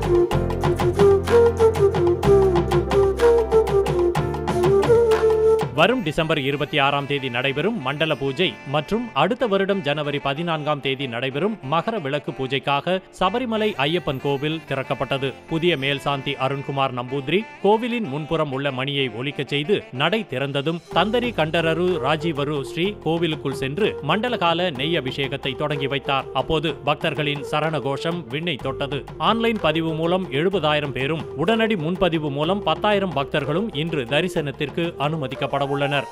வரும் டிசம்பர் இருபத்தி ஆறாம் தேதி நடைபெறும் மண்டல பூஜை மற்றும் அடுத்த வருடம் ஜனவரி பதினான்காம் தேதி நடைபெறும் மகர விளக்கு பூஜைக்காக சபரிமலை ஐயப்பன் கோவில் திறக்கப்பட்டது புதிய மேல்சாந்தி அருண்குமார் நம்பூதிரி கோவிலின் முன்புறம் உள்ள மணியை ஒலிக்கச் செய்து நடை திறந்ததும் தந்தரி கண்டரரு ராஜீவரு ஸ்ரீ கோவிலுக்குள் சென்று மண்டலகால நெய் அபிஷேகத்தை தொடங்கி வைத்தார் அப்போது பக்தர்களின் சரண கோஷம் விண்ணை தொட்டது ஆன்லைன் பதிவு மூலம் எழுபதாயிரம் பேரும் உடனடி முன்பதிவு மூலம் பத்தாயிரம் பக்தர்களும் இன்று தரிசனத்திற்கு அனுமதிக்கப்பட உள்ளனர்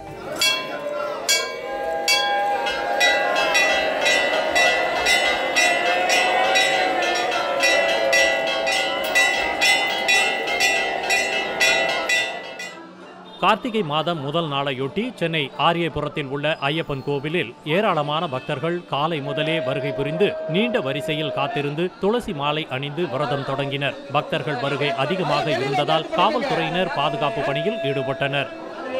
கார்த்திகை மாதம் முதல் நாளையொட்டி சென்னை ஆரியபுரத்தில் உள்ள ஐயப்பன் கோவிலில் ஏராளமான பக்தர்கள் காலை முதலே வருகை புரிந்து நீண்ட வரிசையில் காத்திருந்து துளசி மாலை அணிந்து விரதம் தொடங்கினர் பக்தர்கள் வருகை அதிகமாக இருந்ததால் காவல்துறையினர் பாதுகாப்பு பணியில் ஈடுபட்டனர்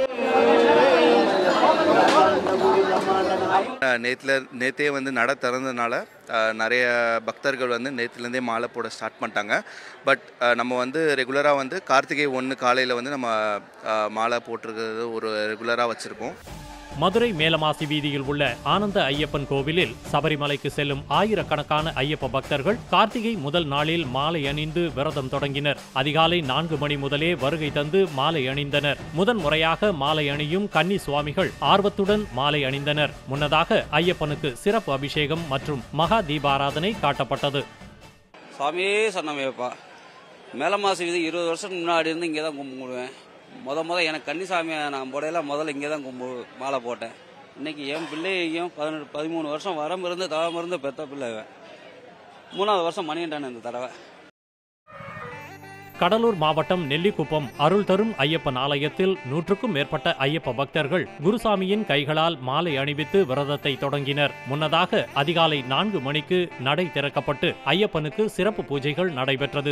நேற்றுல நேற்றே வந்து நட திறந்ததுனால அஹ், நிறைய பக்தர்கள் வந்து நேற்றுலேருந்தே மாலை போட ஸ்டார்ட் பண்ணிட்டாங்க பட் நம்ம வந்து ரெகுலராக வந்து கார்த்திகை ஒன்று காலையில் வந்து நம்ம அஹ், மாலை போட்டிருக்கிறது ஒரு ரெகுலராக வச்சுருக்கோம் மதுரை மேலமாசி வீதியில் உள்ள ஆனந்த ஐயப்பன் கோவிலில் சபரிமலைக்கு செல்லும் ஆயிரக்கணக்கான ஐயப்ப பக்தர்கள் கார்த்திகை முதல் நாளில் மாலை அணிந்து விரதம் தொடங்கினர் அதிகாலை நான்கு மணி முதலே வருகை தந்து மாலை அணிந்தனர் முதன் முறையாக மாலை அணியும் கன்னி சுவாமிகள் ஆர்வத்துடன் மாலை அணிந்தனர் முன்னதாக ஐயப்பனுக்கு சிறப்பு அபிஷேகம் மற்றும் மகா தீபாராதனை காட்டப்பட்டது சாமியே சரணமையப்பா மேல மாசம் இது இருபது வருஷத்துக்கு முன்னாடி இருந்து இங்கே தான் கும்பிடுவேன் முத முத எனக்கு கன்னிசாமியை நான் போடையில முதல்ல இங்கே தான் கும்பு மாலை போட்டேன் இன்னைக்கு என் பிள்ளையையும் பதினெட்டு பதிமூணு வருஷம் வரம் இருந்து தவம் இருந்து பெத்த பிள்ளை இவன். மூணாவது வருஷம் மணிகண்டன் இந்த தடவை கடலூர் மாவட்டம் நெல்லிக்குப்பம் அருள் தரும் ஐயப்பன் ஆலயத்தில் நூற்றுக்கும் மேற்பட்ட ஐயப்ப பக்தர்கள் குருசாமியின் கைகளால் மாலை அணிவித்து விரதத்தை தொடங்கினர் முன்னதாக அதிகாலை நான்கு மணிக்கு நடை திறக்கப்பட்டு ஐயப்பனுக்கு சிறப்பு பூஜைகள் நடைபெற்றது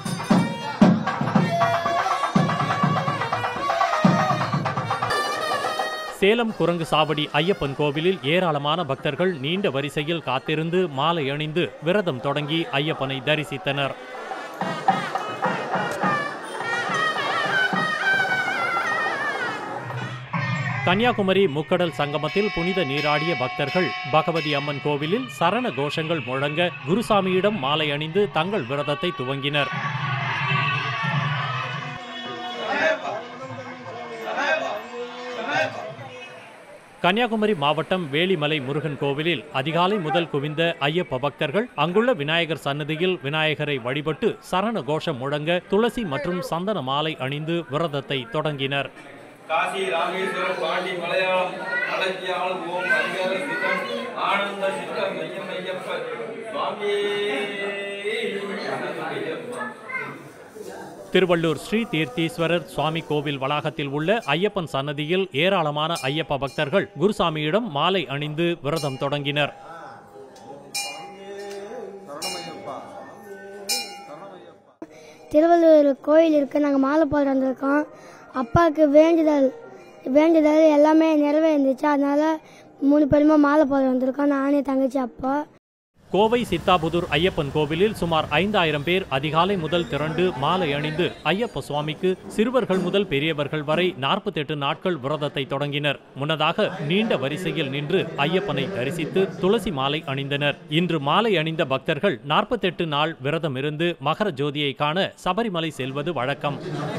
சேலம் குரங்கு சாவடி ஐயப்பன் கோவிலில் ஏராளமான பக்தர்கள் நீண்ட வரிசையில் காத்திருந்து மாலை அணிந்து விரதம் தொடங்கி ஐயப்பனை தரிசித்தனர் கன்னியாகுமரி முக்கடல் சங்கமத்தில் புனித நீராடிய பக்தர்கள் பகவதி அம்மன் கோவிலில் சரண கோஷங்கள் முழங்க குருசாமியிடம் மாலை அணிந்து தங்கள் விரதத்தை துவங்கினர் கன்னியாகுமரி மாவட்டம் வேலிமலை முருகன் கோவிலில் அதிகாலை முதல் குவிந்த ஐயப்ப பக்தர்கள் அங்குள்ள விநாயகர் சன்னதியில் விநாயகரை வழிபட்டு சரண கோஷம் முழங்க துளசி மற்றும் சந்தன மாலை அணிந்து விரதத்தை தொடங்கினர் காசி ராமேஸ்வரம் பாண்டி மலையாளம் அடக்கியாளம் ஓம் அதிகார சித்தம் ஆனந்த சித்தம் ஐயம் ஐயப்ப சுவாமியே ஐயப்பா திருவள்ளூர் ஸ்ரீ தீர்த்தீஸ்வரர் சுவாமி கோவில் வளாகத்தில் உள்ள ஐயப்பன் சன்னதியில் ஏராளமான ஐயப்ப பக்தர்கள் குருசாமியிடம் மாலை அணிந்து விரதம் தொடங்கினர் திருவள்ளூர் கோயில் இருக்கு நாங்கள் மாலை போட வந்திருக்கோம் அப்பாவுக்கு வேண்டுதல் வேண்டுதல் எல்லாமே நிறைவேறிந்துச்சு அதனால மூணு பேருமே மாலை போட வந்திருக்கோம் நானே தங்கச்சி அப்பா கோவை சித்தாபுதூர் ஐயப்பன் கோவிலில் சுமார் ஐந்தாயிரம் பேர் அதிகாலை முதல் திரண்டு மாலை அணிந்து ஐயப்ப சுவாமிக்கு சிறுவர்கள் முதல் பெரியவர்கள் வரை நாற்பத்தெட்டு நாட்கள் விரதத்தை தொடங்கினர் முன்னதாக நீண்ட வரிசையில் நின்று ஐயப்பனை தரிசித்து துளசி மாலை அணிந்தனர் இன்று மாலை அணிந்த பக்தர்கள் நாற்பத்தெட்டு நாள் விரதம் இருந்து மகர ஜோதியை காண சபரிமலை செல்வது வழக்கம்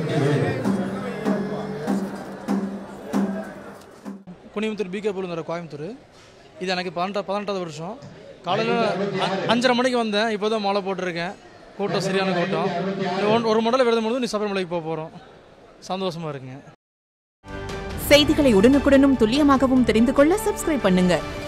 குனியமுத்தூர் பிகே புலுங்கிற கோயம்புத்தூர் இது எனக்கு பன்னெண்டா பதினெட்டாவது வருஷம் காலையில் அஞ்சரை மணிக்கு வந்தேன் இப்போ தான் மாலை போட்டிருக்கேன் கூட்டம் சரியான கூட்டம் இன்னும் ஒன்- ஒரு மண்டல விரதம் முடிஞ்சு நீ சபரிமலைக்கு போக போகிறோம் சந்தோஷமாக இருக்குங்க செய்திகளை உடனுக்குடனும் துல்லியமாகவும் தெரிந்து கொள்ள சப்ஸ்கிரைப் பண்ணுங்க